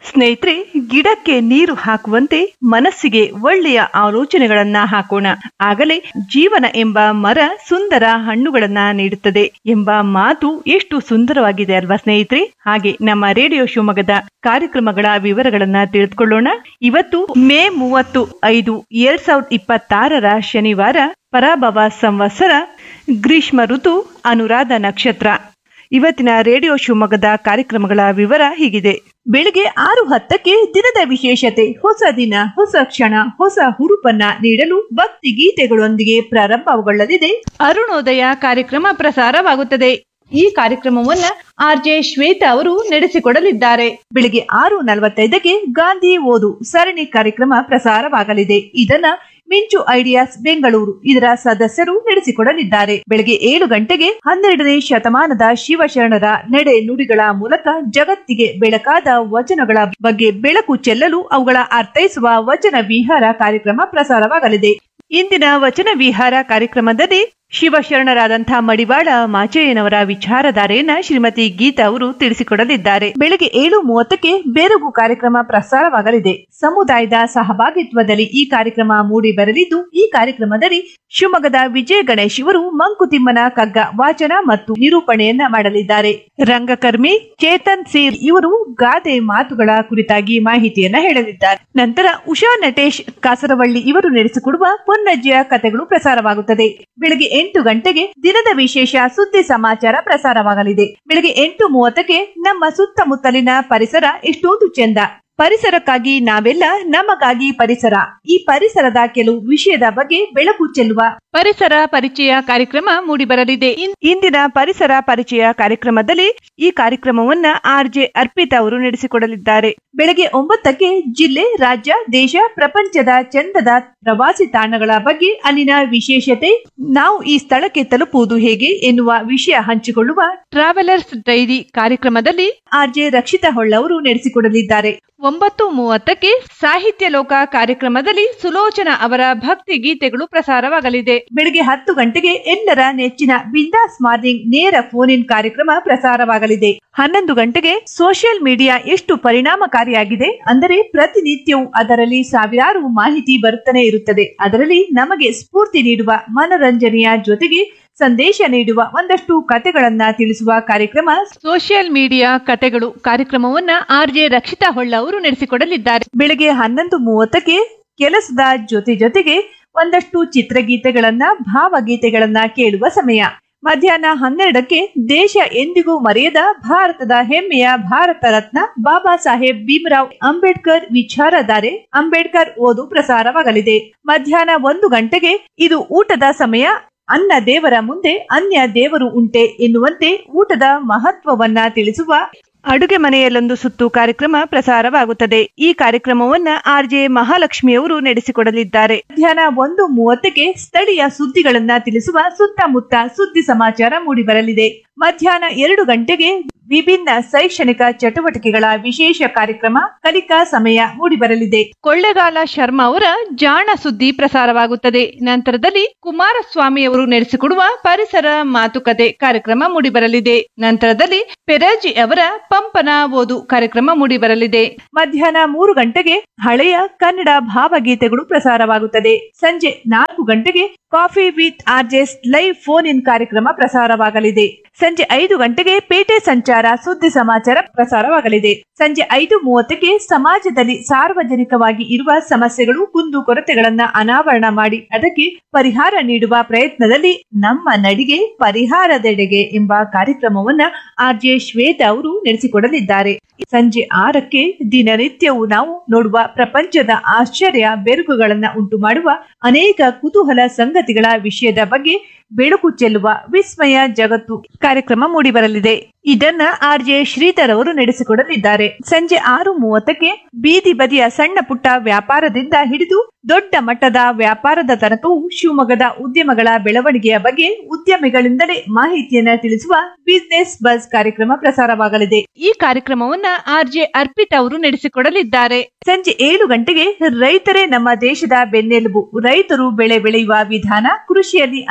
ಸ್ನೇಹಿತರೆ ಗಿಡಕ್ಕೆ ನೀರು ಹಾಕುವಂತೆ ಮನಸ್ಸಿಗೆ ಒಳ್ಳೆಯ ಆಲೋಚನೆಗಳನ್ನ ಹಾಕೋಣ ಆಗಲೇ ಜೀವನ ಎಂಬ ಮರ ಸುಂದರ ಹಣ್ಣುಗಳನ್ನ ನೀಡುತ್ತದೆ ಎಂಬ ಮಾತು ಎಷ್ಟು ಸುಂದರವಾಗಿದೆ ಅಲ್ವಾ ಸ್ನೇಹಿತರೆ ಹಾಗೆ ನಮ್ಮ ರೇಡಿಯೋ ಶಿವಮೊಗ್ಗದ ಕಾರ್ಯಕ್ರಮಗಳ ವಿವರಗಳನ್ನ ತಿಳಿದುಕೊಳ್ಳೋಣ ಇವತ್ತು ಮೇ ಮೂವತ್ತು ಐದು ಎರಡ್ ಸಾವಿರದ ಇಪ್ಪತ್ತಾರರ ಶನಿವಾರ ಪರಾಭವ ಸಂವತ್ಸರ ಗ್ರೀಷ್ಮ ಋತು ಅನುರಾಧ ನಕ್ಷತ್ರ ಇವತ್ತಿನ ರೇಡಿಯೋ ಶಿವಮೊಗ್ಗದ ಕಾರ್ಯಕ್ರಮಗಳ ವಿವರ ಹೀಗಿದೆ ಬೆಳಿಗ್ಗೆ ಆರು ಹತ್ತಕ್ಕೆ ದಿನದ ವಿಶೇಷತೆ ಹೊಸ ದಿನ ಹೊಸ ಕ್ಷಣ ಹೊಸ ಹುರುಪನ್ನ ನೀಡಲು ಭಕ್ತಿ ಗೀತೆಗಳೊಂದಿಗೆ ಪ್ರಾರಂಭಗೊಳ್ಳಲಿದೆ ಅರುಣೋದಯ ಕಾರ್ಯಕ್ರಮ ಪ್ರಸಾರವಾಗುತ್ತದೆ ಈ ಕಾರ್ಯಕ್ರಮವನ್ನ ಆರ್ ಜೆ ಶ್ವೇತಾ ಅವರು ನಡೆಸಿಕೊಡಲಿದ್ದಾರೆ ಬೆಳಿಗ್ಗೆ ಆರು ನಲವತ್ತೈದಕ್ಕೆ ಗಾಂಧಿ ಓದು ಸರಣಿ ಕಾರ್ಯಕ್ರಮ ಪ್ರಸಾರವಾಗಲಿದೆ ಇದನ್ನ ಮಿಂಚು ಐಡಿಯಾಸ್ ಬೆಂಗಳೂರು ಇದರ ಸದಸ್ಯರು ನಡೆಸಿಕೊಡಲಿದ್ದಾರೆ ಬೆಳಗ್ಗೆ ಏಳು ಗಂಟೆಗೆ ಹನ್ನೆರಡನೇ ಶತಮಾನದ ಶಿವಶರಣರ ನಡೆ ನುಡಿಗಳ ಮೂಲಕ ಜಗತ್ತಿಗೆ ಬೆಳಕಾದ ವಚನಗಳ ಬಗ್ಗೆ ಬೆಳಕು ಚೆಲ್ಲಲು ಅವುಗಳ ಅರ್ಥೈಸುವ ವಚನ ವಿಹಾರ ಕಾರ್ಯಕ್ರಮ ಪ್ರಸಾರವಾಗಲಿದೆ ಇಂದಿನ ವಚನ ವಿಹಾರ ಕಾರ್ಯಕ್ರಮದಲ್ಲಿ ಶಿವಶರಣರಾದಂತಹ ಮಡಿವಾಳ ಮಾಚಯ್ಯನವರ ವಿಚಾರಧಾರೆಯನ್ನ ಶ್ರೀಮತಿ ಗೀತಾ ಅವರು ತಿಳಿಸಿಕೊಡಲಿದ್ದಾರೆ ಬೆಳಗ್ಗೆ ಏಳು ಮೂವತ್ತಕ್ಕೆ ಬೇರಗು ಕಾರ್ಯಕ್ರಮ ಪ್ರಸಾರವಾಗಲಿದೆ ಸಮುದಾಯದ ಸಹಭಾಗಿತ್ವದಲ್ಲಿ ಈ ಕಾರ್ಯಕ್ರಮ ಮೂಡಿ ಬರಲಿದ್ದು ಈ ಕಾರ್ಯಕ್ರಮದಲ್ಲಿ ಶಿವಮೊಗ್ಗದ ವಿಜಯ ಗಣೇಶ್ ಇವರು ಮಂಕುತಿಮ್ಮನ ಕಗ್ಗ ವಾಚನ ಮತ್ತು ನಿರೂಪಣೆಯನ್ನ ಮಾಡಲಿದ್ದಾರೆ ರಂಗಕರ್ಮಿ ಚೇತನ್ ಸೀರ್ ಇವರು ಗಾದೆ ಮಾತುಗಳ ಕುರಿತಾಗಿ ಮಾಹಿತಿಯನ್ನ ಹೇಳಲಿದ್ದಾರೆ ನಂತರ ಉಷಾ ನಟೇಶ್ ಕಾಸರವಳ್ಳಿ ಇವರು ನಡೆಸಿಕೊಡುವ ಪೊನ್ನಜ್ಜಿಯ ಕಥೆಗಳು ಪ್ರಸಾರವಾಗುತ್ತದೆ ಬೆಳಗ್ಗೆ ಎಂಟು ಗಂಟೆಗೆ ದಿನದ ವಿಶೇಷ ಸುದ್ದಿ ಸಮಾಚಾರ ಪ್ರಸಾರವಾಗಲಿದೆ ಬೆಳಗ್ಗೆ ಎಂಟು ಮೂವತ್ತಕ್ಕೆ ನಮ್ಮ ಸುತ್ತಮುತ್ತಲಿನ ಪರಿಸರ ಎಷ್ಟೊಂದು ಚೆಂದ ಪರಿಸರಕ್ಕಾಗಿ ನಾವೆಲ್ಲ ನಮಗಾಗಿ ಪರಿಸರ ಈ ಪರಿಸರದ ಕೆಲವು ವಿಷಯದ ಬಗ್ಗೆ ಬೆಳಕು ಚೆಲ್ಲುವ ಪರಿಸರ ಪರಿಚಯ ಕಾರ್ಯಕ್ರಮ ಮೂಡಿಬರಲಿದೆ ಇನ್- ಇಂದಿನ ಪರಿಸರ ಪರಿಚಯ ಕಾರ್ಯಕ್ರಮದಲ್ಲಿ ಈ ಕಾರ್ಯಕ್ರಮವನ್ನ ಆರ್ ಜೆ ಅರ್ಪಿತಾ ಅವರು ನಡೆಸಿಕೊಡಲಿದ್ದಾರೆ ಬೆಳಗ್ಗೆ ಒಂಬತ್ತಕ್ಕೆ ಜಿಲ್ಲೆ ರಾಜ್ಯ ದೇಶ ಪ್ರಪಂಚದ ಚಂದದ ಪ್ರವಾಸಿ ತಾಣಗಳ ಬಗ್ಗೆ ಅಲ್ಲಿನ ವಿಶೇಷತೆ ನಾವು ಈ ಸ್ಥಳಕ್ಕೆ ತಲುಪುವುದು ಹೇಗೆ ಎನ್ನುವ ವಿಷಯ ಹಂಚಿಕೊಳ್ಳುವ ಟ್ರಾವೆಲರ್ಸ್ ಡೈರಿ ಕಾರ್ಯಕ್ರಮದಲ್ಲಿ ಆರ್ ಜೆ ರಕ್ಷಿತಾ ಹೊಳ್ಳ ಅವರು ನಡೆಸಿಕೊಡಲಿದ್ದಾರೆ ಒಂಬತ್ತು ಮೂವತ್ತಕ್ಕೆ ಸಾಹಿತ್ಯ ಲೋಕ ಕಾರ್ಯಕ್ರಮದಲ್ಲಿ ಸುಲೋಚನಾ ಅವರ ಭಕ್ತಿ ಗೀತೆಗಳು ಪ್ರಸಾರವಾಗಲಿದೆ ಬೆಳಿಗ್ಗೆ ಹತ್ತು ಗಂಟೆಗೆ ಎಲ್ಲರ ನೆಚ್ಚಿನ ಬಿಂದಾಸ್ ಮಾರ್ನಿಂಗ್ ನೇರ ಫೋನ್ ಇನ್ ಕಾರ್ಯಕ್ರಮ ಪ್ರಸಾರವಾಗಲಿದೆ ಹನ್ನೊಂದು ಗಂಟೆಗೆ ಸೋಷಿಯಲ್ ಮೀಡಿಯಾ ಎಷ್ಟು ಪರಿಣಾಮಕಾರಿಯಾಗಿದೆ ಅಂದರೆ ಪ್ರತಿನಿತ್ಯವೂ ಅದರಲ್ಲಿ ಸಾವಿರಾರು ಮಾಹಿತಿ ಬರುತ್ತಾನೆ ಇರುತ್ತದೆ ಅದರಲ್ಲಿ ನಮಗೆ ಸ್ಫೂರ್ತಿ ನೀಡುವ ಮನರಂಜನೆಯ ಜೊತೆಗೆ ಸಂದೇಶ ನೀಡುವ ಒಂದಷ್ಟು ಕತೆಗಳನ್ನ ತಿಳಿಸುವ ಕಾರ್ಯಕ್ರಮ ಸೋಷಿಯಲ್ ಮೀಡಿಯಾ ಕತೆಗಳು ಕಾರ್ಯಕ್ರಮವನ್ನ ಆರ್ ಜೆ ರಕ್ಷಿತಾ ಹೊಳ್ಳ ಅವರು ನಡೆಸಿಕೊಡಲಿದ್ದಾರೆ ಬೆಳಗ್ಗೆ ಹನ್ನೊಂದು ಮೂವತ್ತಕ್ಕೆ ಕೆಲಸದ ಜೊತೆ ಜೊತೆಗೆ ಒಂದಷ್ಟು ಚಿತ್ರಗೀತೆಗಳನ್ನ ಭಾವಗೀತೆಗಳನ್ನ ಕೇಳುವ ಸಮಯ ಮಧ್ಯಾಹ್ನ ಹನ್ನೆರಡಕ್ಕೆ ದೇಶ ಎಂದಿಗೂ ಮರೆಯದ ಭಾರತದ ಹೆಮ್ಮೆಯ ಭಾರತ ರತ್ನ ಬಾಬಾ ಸಾಹೇಬ್ ಭೀಮರಾವ್ ಅಂಬೇಡ್ಕರ್ ವಿಚಾರಧಾರೆ ಅಂಬೇಡ್ಕರ್ ಓದು ಪ್ರಸಾರವಾಗಲಿದೆ ಮಧ್ಯಾಹ್ನ ಒಂದು ಗಂಟೆಗೆ ಇದು ಊಟದ ಸಮಯ ಅನ್ನ ದೇವರ ಮುಂದೆ ಅನ್ಯ ದೇವರು ಉಂಟೆ ಎನ್ನುವಂತೆ ಊಟದ ಮಹತ್ವವನ್ನ ತಿಳಿಸುವ ಅಡುಗೆ ಮನೆಯಲ್ಲೊಂದು ಸುತ್ತು ಕಾರ್ಯಕ್ರಮ ಪ್ರಸಾರವಾಗುತ್ತದೆ ಈ ಕಾರ್ಯಕ್ರಮವನ್ನ ಆರ್ ಜೆ ಮಹಾಲಕ್ಷ್ಮಿಯವರು ನಡೆಸಿಕೊಡಲಿದ್ದಾರೆ ಮಧ್ಯಾಹ್ನ ಒಂದು ಮೂವತ್ತಕ್ಕೆ ಸ್ಥಳೀಯ ಸುದ್ದಿಗಳನ್ನ ತಿಳಿಸುವ ಸುತ್ತಮುತ್ತ ಸುದ್ದಿ ಸಮಾಚಾರ ಮೂಡಿಬರಲಿದೆ ಮಧ್ಯಾಹ್ನ ಎರಡು ಗಂಟೆಗೆ ವಿಭಿನ್ನ ಶೈಕ್ಷಣಿಕ ಚಟುವಟಿಕೆಗಳ ವಿಶೇಷ ಕಾರ್ಯಕ್ರಮ ಕಲಿಕಾ ಸಮಯ ಮೂಡಿಬರಲಿದೆ ಕೊಳ್ಳೆಗಾಲ ಶರ್ಮಾ ಅವರ ಜಾಣ ಸುದ್ದಿ ಪ್ರಸಾರವಾಗುತ್ತದೆ ನಂತರದಲ್ಲಿ ಕುಮಾರಸ್ವಾಮಿ ಅವರು ನಡೆಸಿಕೊಡುವ ಪರಿಸರ ಮಾತುಕತೆ ಕಾರ್ಯಕ್ರಮ ಮೂಡಿಬರಲಿದೆ ನಂತರದಲ್ಲಿ ಪೆರಾಜಿ ಅವರ ಪಂಪನ ಓದು ಕಾರ್ಯಕ್ರಮ ಮೂಡಿಬರಲಿದೆ ಮಧ್ಯಾಹ್ನ ಮೂರು ಗಂಟೆಗೆ ಹಳೆಯ ಕನ್ನಡ ಭಾವಗೀತೆಗಳು ಪ್ರಸಾರವಾಗುತ್ತದೆ ಸಂಜೆ ನಾಲ್ಕು ಗಂಟೆಗೆ coffee with RJs live phone in ಕಾರ್ಯಕ್ರಮ ಪ್ರಸಾರವಾಗಲಿದೆ ಸಂಜೆ ಐದು ಗಂಟೆಗೆ ಪೇಟೆ ಸಂಚಾರ ಸುದ್ದಿ ಸಮಾಚಾರ ಪ್ರಸಾರವಾಗಲಿದೆ ಸಂಜೆ ಐದು ಮೂವತ್ತಕ್ಕೆ ಸಮಾಜದಲ್ಲಿ ಸಾರ್ವಜನಿಕವಾಗಿ ಇರುವ ಸಮಸ್ಯೆಗಳು ಕುಂದು ಕೊರತೆಗಳನ್ನ ಅನಾವರಣ ಮಾಡಿ ಅದಕ್ಕೆ ಪರಿಹಾರ ನೀಡುವ ಪ್ರಯತ್ನದಲ್ಲಿ ನಮ್ಮ ನಡಿಗೆ ಪರಿಹಾರದೆಡೆಗೆ ಎಂಬ ಕಾರ್ಯಕ್ರಮವನ್ನ ಆರ್ ಜೆ ಶ್ವೇತಾ ಅವರು ನಡೆಸಿಕೊಡಲಿದ್ದಾರೆ ಸಂಜೆ ಆರಕ್ಕೆ ದಿನನಿತ್ಯವೂ ನಾವು ನೋಡುವ ಪ್ರಪಂಚದ ಆಶ್ಚರ್ಯ ಬೆರುಕುಗಳನ್ನ ಉಂಟು ಮಾಡುವ ಅನೇಕ ಕುತೂಹಲ ಸಂಗತಿಗಳ ವಿಷಯದ ಬಗ್ಗೆ ಬೆಳಕು ಚೆಲ್ಲುವ ವಿಸ್ಮಯ ಜಗತ್ತು ಕಾರ್ಯಕ್ರಮ ಮೂಡಿಬರಲಿದೆ ಇದನ್ನ ಆರ್ ಜೆ ಶ್ರೀಧರ್ ಅವರು ನಡೆಸಿಕೊಡಲಿದ್ದಾರೆ ಸಂಜೆ ಆರು ಮೂವತ್ತಕ್ಕೆ ಬೀದಿ ಬದಿಯ ಸಣ್ಣ ಪುಟ್ಟ ವ್ಯಾಪಾರದಿಂದ ಹಿಡಿದು ದೊಡ್ಡ ಮಟ್ಟದ ವ್ಯಾಪಾರದ ತನಕವೂ ಶಿವಮೊಗ್ಗದ ಉದ್ಯಮಗಳ ಬೆಳವಣಿಗೆಯ ಬಗ್ಗೆ ಉದ್ಯಮಿಗಳಿಂದಲೇ ಮಾಹಿತಿಯನ್ನ ತಿಳಿಸುವ ಬಿಸ್ನೆಸ್ ಬಸ್ ಕಾರ್ಯಕ್ರಮ ಪ್ರಸಾರವಾಗಲಿದೆ ಈ ಕಾರ್ಯಕ್ರಮವನ್ನ ಆರ್ ಜೆ ಅರ್ಪಿತ್ ಅವರು ನಡೆಸಿಕೊಡಲಿದ್ದಾರೆ ಸಂಜೆ ಏಳು ಗಂಟೆಗೆ ರೈತರೇ ನಮ್ಮ ದೇಶದ ಬೆನ್ನೆಲುಬು ರೈತರು ಬೆಳೆ ಬೆಳೆಯುವ ವಿಧಾನ ಕೃಷಿಯಲ್ಲಿ ಅನುಸರಿಸುವ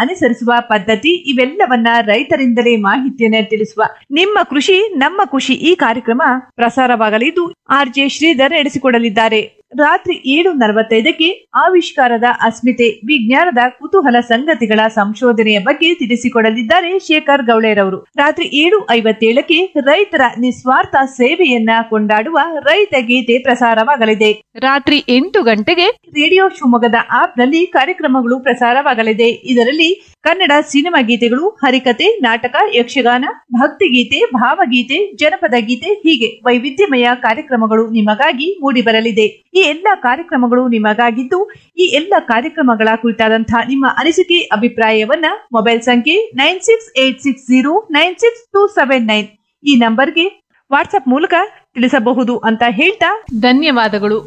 ಬಳಸುವ ಪದ್ಧತಿ ಇವೆಲ್ಲವನ್ನ ರೈತರಿಂದಲೇ ಮಾಹಿತಿಯನ್ನ ತಿಳಿಸುವ ನಿಮ್ಮ ಕೃಷಿ ನಮ್ಮ ಖುಷಿ ಈ ಕಾರ್ಯಕ್ರಮ ಪ್ರಸಾರವಾಗಲಿದ್ದು ಆರ್ ಜೆ ಶ್ರೀಧರ್ ನಡೆಸಿಕೊಡಲಿದ್ದಾರೆ ರಾತ್ರಿ ಏಳು ನಲವತ್ತೈದಕ್ಕೆ ಆವಿಷ್ಕಾರದ ಅಸ್ಮಿತೆ ವಿಜ್ಞಾನದ ಕುತೂಹಲ ಸಂಗತಿಗಳ ಸಂಶೋಧನೆಯ ಬಗ್ಗೆ ತಿಳಿಸಿಕೊಡಲಿದ್ದಾರೆ ಶೇಖರ್ ಗೌಳೇರವರು ರಾತ್ರಿ ಏಳು ಐವತ್ತೇಳಕ್ಕೆ ರೈತರ ನಿಸ್ವಾರ್ಥ ಸೇವೆಯನ್ನ ಕೊಂಡಾಡುವ ರೈತ ಗೀತೆ ಪ್ರಸಾರವಾಗಲಿದೆ ರಾತ್ರಿ ಎಂಟು ಗಂಟೆಗೆ ರೇಡಿಯೋ ಶಿವಮೊಗ್ಗದ ಆಪ್ನಲ್ಲಿ ಕಾರ್ಯಕ್ರಮಗಳು ಪ್ರಸಾರವಾಗಲಿದೆ ಇದರಲ್ಲಿ ಕನ್ನಡ ಸಿನಿಮಾ ಗೀತೆಗಳು ಹರಿಕತೆ ನಾಟಕ ಯಕ್ಷಗಾನ ಭಕ್ತಿಗೀತೆ ಭಾವಗೀತೆ ಜನಪದ ಗೀತೆ ಹೀಗೆ ವೈವಿಧ್ಯಮಯ ಕಾರ್ಯಕ್ರಮಗಳು ನಿಮಗಾಗಿ ಮೂಡಿಬರಲಿದೆ ಈ ಎಲ್ಲ ಕಾರ್ಯಕ್ರಮಗಳು ನಿಮಗಾಗಿದ್ದು ಈ ಎಲ್ಲ ಕಾರ್ಯಕ್ರಮಗಳ ಕುರಿತಾದಂತಹ ನಿಮ್ಮ ಅನಿಸಿಕೆ ಅಭಿಪ್ರಾಯವನ್ನ ಮೊಬೈಲ್ ಸಂಖ್ಯೆ nine six eight six zero nine six two seven nine ಈ ನಂಬರ್ಗೆ ವಾಟ್ಸ್ಆಪ್ ಮೂಲಕ ತಿಳಿಸಬಹುದು ಅಂತ ಹೇಳ್ತಾ ಧನ್ಯವಾದಗಳು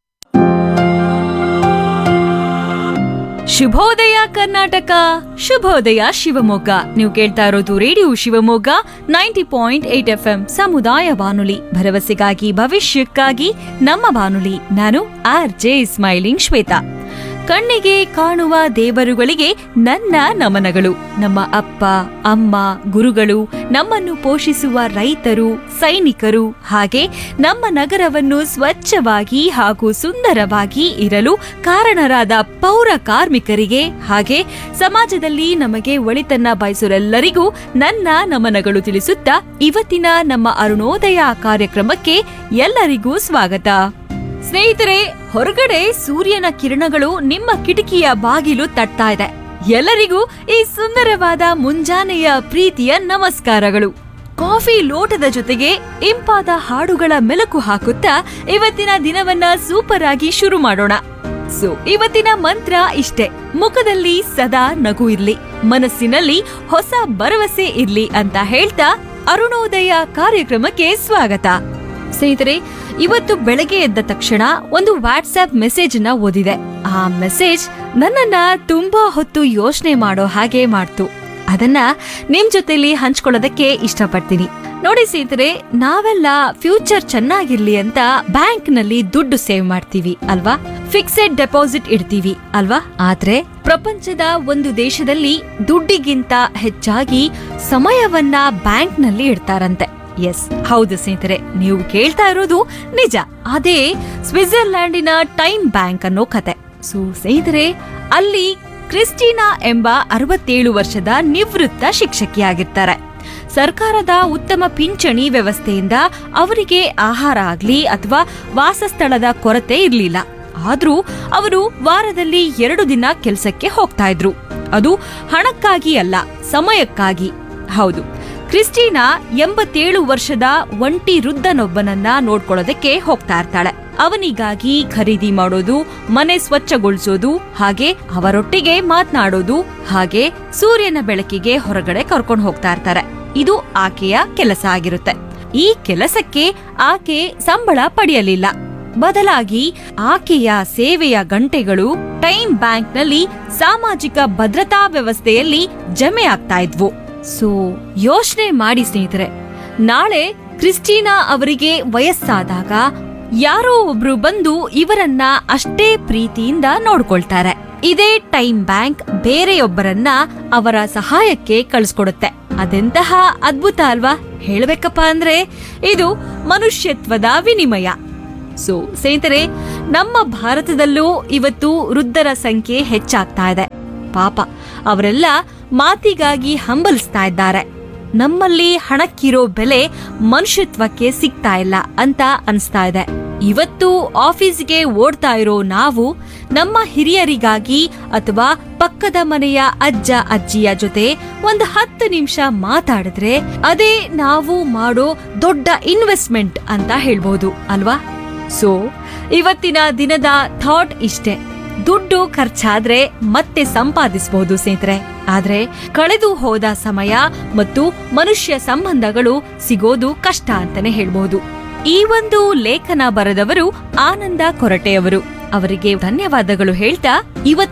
ಶುಭೋದಯ ಕರ್ನಾಟಕ ಶುಭೋದಯ ಶಿವಮೊಗ್ಗ ನೀವು ಕೇಳ್ತಾ ಇರೋದು radio Shivamogga ninety point eight F M ಸಮುದಾಯ ಬಾನುಲಿ ಭರವಸೆಗಾಗಿ ಭವಿಷ್ಯಕ್ಕಾಗಿ ನಮ್ಮ ಬಾನುಲಿ ನಾನು ಆರ್ ಜೆ ಸ್ಮೈಲಿಂಗ್ ಶ್ವೇತಾ ಕಣ್ಣಿಗೆ ಕಾಣುವ ದೇವರುಗಳಿಗೆ ನನ್ನ ನಮನಗಳು ನಮ್ಮ ಅಪ್ಪ ಅಮ್ಮ ಗುರುಗಳು ನಮ್ಮನ್ನು ಪೋಷಿಸುವ ರೈತರು ಸೈನಿಕರು ಹಾಗೆ ನಮ್ಮ ನಗರವನ್ನು ಸ್ವಚ್ಛವಾಗಿ ಹಾಗೂ ಸುಂದರವಾಗಿ ಇರಲು ಕಾರಣರಾದ ಪೌರ ಕಾರ್ಮಿಕರಿಗೆ ಹಾಗೆ ಸಮಾಜದಲ್ಲಿ ನಮಗೆ ಒಳಿತನ್ನ ಬಯಸೋರೆಲ್ಲರಿಗೂ ನನ್ನ ನಮನಗಳು ತಿಳಿಸುತ್ತಾ ಇವತ್ತಿನ ನಮ್ಮ ಅರುಣೋದಯ ಕಾರ್ಯಕ್ರಮಕ್ಕೆ ಎಲ್ಲರಿಗೂ ಸ್ವಾಗತ ಸ್ನೇಹಿತರೆ ಹೊರಗಡೆ ಸೂರ್ಯನ ಕಿರಣಗಳು ನಿಮ್ಮ ಕಿಟಕಿಯ ಬಾಗಿಲು ತಟ್ತಾ ಇದೆ ಎಲ್ಲರಿಗೂ ಈ ಸುಂದರವಾದ ಮುಂಜಾನೆಯ ಪ್ರೀತಿಯ ನಮಸ್ಕಾರಗಳು ಕಾಫಿ ಲೋಟದ ಜೊತೆಗೆ ಇಂಪಾದ ಹಾಡುಗಳ ಮೆಲುಕು ಹಾಕುತ್ತಾ ಇವತ್ತಿನ ದಿನವನ್ನ ಸೂಪರ್ ಆಗಿ ಶುರು ಮಾಡೋಣ ಸೊ ಇವತ್ತಿನ ಮಂತ್ರ ಇಷ್ಟೇ ಮುಖದಲ್ಲಿ ಸದಾ ನಗು ಇರ್ಲಿ ಮನಸ್ಸಿನಲ್ಲಿ ಹೊಸ ಭರವಸೆ ಇರ್ಲಿ ಅಂತ ಹೇಳ್ತಾ ಅರುಣೋದಯ ಕಾರ್ಯಕ್ರಮಕ್ಕೆ ಸ್ವಾಗತ ಸ್ನೇಹಿತರೆ ಇವತ್ತು ಬೆಳಗ್ಗೆ ಎದ್ದ ತಕ್ಷಣ ಒಂದು ವಾಟ್ಸ್ಆಪ್ ಮೆಸೇಜ್ ನ ಓದಿದೆ ಆ ಮೆಸೇಜ್ ನನ್ನನ್ನ ತುಂಬಾ ಹೊತ್ತು ಯೋಚನೆ ಮಾಡೋ ಹಾಗೆ ಮಾಡ್ತು ಅದನ್ನ ನಿಮ್ ಜೊತೆಲಿ ಹಂಚ್ಕೊಳ್ಳೋದಕ್ಕೆ ಇಷ್ಟಪಡ್ತೀನಿ ನೋಡಿ ಸ್ನೇಹಿತರೆ ನಾವೆಲ್ಲ ಫ್ಯೂಚರ್ ಚೆನ್ನಾಗಿರ್ಲಿ ಅಂತ ಬ್ಯಾಂಕ್ ನಲ್ಲಿ ದುಡ್ಡು ಸೇವ್ ಮಾಡ್ತೀವಿ ಅಲ್ವಾ ಫಿಕ್ಸೆಡ್ ಡೆಪಾಸಿಟ್ ಇಡ್ತೀವಿ ಅಲ್ವಾ ಆದ್ರೆ ಪ್ರಪಂಚದ ಒಂದು ದೇಶದಲ್ಲಿ ದುಡ್ಡಿಗಿಂತ ಹೆಚ್ಚಾಗಿ ಸಮಯವನ್ನ ಬ್ಯಾಂಕ್ ನಲ್ಲಿ ಇಡ್ತಾರಂತೆ ಎಸ್ ಹೌದು ಸ್ನೇಹಿತರೆ ನೀವು ಕೇಳ್ತಾ ಇರೋದು ನಿಜ ಅದೇ ಸ್ವಿಟ್ಜರ್ಲ್ಯಾಂಡಿನ ಟೈಮ್ ಬ್ಯಾಂಕ್ ಅನ್ನೋ ಕತೆ ಸೊ ಸ್ನೇಹಿತರೆ ಅಲ್ಲಿ ಕ್ರಿಸ್ಟಿನಾ ಎಂಬ ಅರವತ್ತೇಳು ವರ್ಷದ ನಿವೃತ್ತ ಶಿಕ್ಷಕಿಯಾಗಿರ್ತಾರೆ ಸರ್ಕಾರದ ಉತ್ತಮ ಪಿಂಚಣಿ ವ್ಯವಸ್ಥೆಯಿಂದ ಅವರಿಗೆ ಆಹಾರ ಆಗ್ಲಿ ಅಥವಾ ವಾಸಸ್ಥಳದ ಕೊರತೆ ಇರ್ಲಿಲ್ಲ ಆದ್ರೂ ಅವರು ವಾರದಲ್ಲಿ ಎರಡು ದಿನ ಕೆಲಸಕ್ಕೆ ಹೋಗ್ತಾ ಇದ್ರು ಅದು ಹಣಕ್ಕಾಗಿ ಅಲ್ಲ ಸಮಯಕ್ಕಾಗಿ ಹೌದು ಕ್ರಿಸ್ಟಿನಾ ಎಂಬತ್ತೇಳು ವರ್ಷದ ಒಂಟಿ ವೃದ್ಧನೊಬ್ಬನನ್ನ ನೋಡ್ಕೊಳ್ಳೋದಕ್ಕೆ ಹೋಗ್ತಾ ಇರ್ತಾಳೆ ಅವನಿಗಾಗಿ ಖರೀದಿ ಮಾಡೋದು ಮನೆ ಸ್ವಚ್ಛಗೊಳಿಸೋದು ಹಾಗೆ ಅವರೊಟ್ಟಿಗೆ ಮಾತನಾಡೋದು ಹಾಗೆ ಸೂರ್ಯನ ಬೆಳಕಿಗೆ ಹೊರಗಡೆ ಕರ್ಕೊಂಡು ಹೋಗ್ತಾ ಇರ್ತಾರೆ ಇದು ಆಕೆಯ ಕೆಲಸ ಆಗಿರುತ್ತೆ ಈ ಕೆಲಸಕ್ಕೆ ಆಕೆ ಸಂಬಳ ಪಡೆಯಲಿಲ್ಲ ಬದಲಾಗಿ ಆಕೆಯ ಸೇವೆಯ ಗಂಟೆಗಳು ಟೈಮ್ ಬ್ಯಾಂಕ್ನಲ್ಲಿ ಸಾಮಾಜಿಕ ಭದ್ರತಾ ವ್ಯವಸ್ಥೆಯಲ್ಲಿ ಜಮೆ ಆಗ್ತಾ ಇದ್ವು ಸೊ ಯೋಚನೆ ಮಾಡಿ ಸ್ನೇಹಿತರೆ ನಾಳೆ ಕ್ರಿಸ್ಟಿನಾ ಅವರಿಗೆ ವಯಸ್ಸಾದಾಗ ಯಾರೋ ಒಬ್ರು ಬಂದು ಇವರನ್ನ ಅಷ್ಟೇ ಪ್ರೀತಿಯಿಂದ ನೋಡ್ಕೊಳ್ತಾರೆ ಇದೇ ಟೈಮ್ ಬ್ಯಾಂಕ್ ಬೇರೆಯೊಬ್ಬರನ್ನ ಅವರ ಸಹಾಯಕ್ಕೆ ಕಳಿಸ್ಕೊಡುತ್ತೆ ಅದೆಂತಹ ಅದ್ಭುತ ಅಲ್ವಾ ಹೇಳ್ಬೇಕಪ್ಪ ಅಂದ್ರೆ ಇದು ಮನುಷ್ಯತ್ವದ ವಿನಿಮಯ ಸೊ ಸ್ನೇಹಿತರೆ ನಮ್ಮ ಭಾರತದಲ್ಲೂ ಇವತ್ತು ವೃದ್ಧರ ಸಂಖ್ಯೆ ಹೆಚ್ಚಾಗ್ತಾ ಇದೆ ಪಾಪ ಅವರೆಲ್ಲ ಮಾತಿಗಾಗಿ ಹಂಬಲಿಸ್ತಾ ಇದ್ದಾರೆ ನಮ್ಮಲ್ಲಿ ಹಣಕ್ಕಿರೋ ಬೆಲೆ ಮನುಷ್ಯತ್ವಕ್ಕೆ ಸಿಗ್ತಾ ಇಲ್ಲ ಅಂತ ಅನ್ಸ್ತಾ ಇದೆ ಇವತ್ತು ಆಫೀಸ್ಗೆ ಓಡ್ತಾ ಇರೋ ನಾವು ನಮ್ಮ ಹಿರಿಯರಿಗಾಗಿ ಅಥವಾ ಪಕ್ಕದ ಮನೆಯ ಅಜ್ಜ ಅಜ್ಜಿಯ ಜೊತೆ ಒಂದು ಹತ್ತು ನಿಮಿಷ ಮಾತಾಡಿದ್ರೆ ಅದೇ ನಾವು ಮಾಡೋ ದೊಡ್ಡ ಇನ್ವೆಸ್ಟ್ಮೆಂಟ್ ಅಂತ ಹೇಳ್ಬೋದು ಅಲ್ವಾ ಸೊ ಇವತ್ತಿನ ದಿನದ ಥಾಟ್ ಇಷ್ಟೇ ದುಡ್ಡು ಖರ್ಚಾದ್ರೆ ಮತ್ತೆ ಸಂಪಾದಿಸಬಹುದು ಸ್ನೇಹಿತರೆ ಆದ್ರೆ ಕಳೆದು ಹೋದ ಸಮಯ ಮತ್ತು ಮನುಷ್ಯ ಸಂಬಂಧಗಳು ಸಿಗೋದು ಕಷ್ಟ ಅಂತಾನೆ ಹೇಳ್ಬಹುದು ಈ ಒಂದು ಲೇಖನ ಬರೆದವರು ಆನಂದ ಕೊರಟೆಯವರು ಅವರಿಗೆ ಧನ್ಯವಾದಗಳು ಹೇಳ್ತಾ ಇವತ್ತು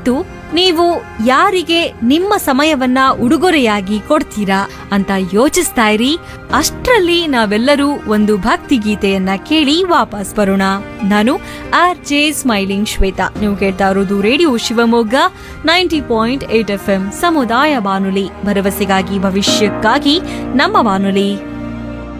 ನೀವು ಯಾರಿಗೆ ನಿಮ್ಮ ಸಮಯವನ್ನ ಉಡುಗೊರೆಯಾಗಿ ಕೊಡ್ತೀರಾ ಅಂತ ಯೋಚಿಸ್ತಾ ಇರಿ ಅಷ್ಟ್ರಲ್ಲಿ ನಾವೆಲ್ಲರೂ ಒಂದು ಭಕ್ತಿ ಗೀತೆಯನ್ನ ಕೇಳಿ ವಾಪಸ್ ಬರೋಣ ನಾನು ಆರ್ ಜೆ ಸ್ಮೈಲಿಂಗ್ ಶ್ವೇತಾ ನೀವು ಕೇಳ್ತಾ ಇರೋದು radio Shivamogga ninety point eight F M ಸಮುದಾಯ ಬಾನುಲಿ ಭರವಸೆಗಾಗಿ ಭವಿಷ್ಯಕ್ಕಾಗಿ ನಮ್ಮ ಬಾನುಲಿ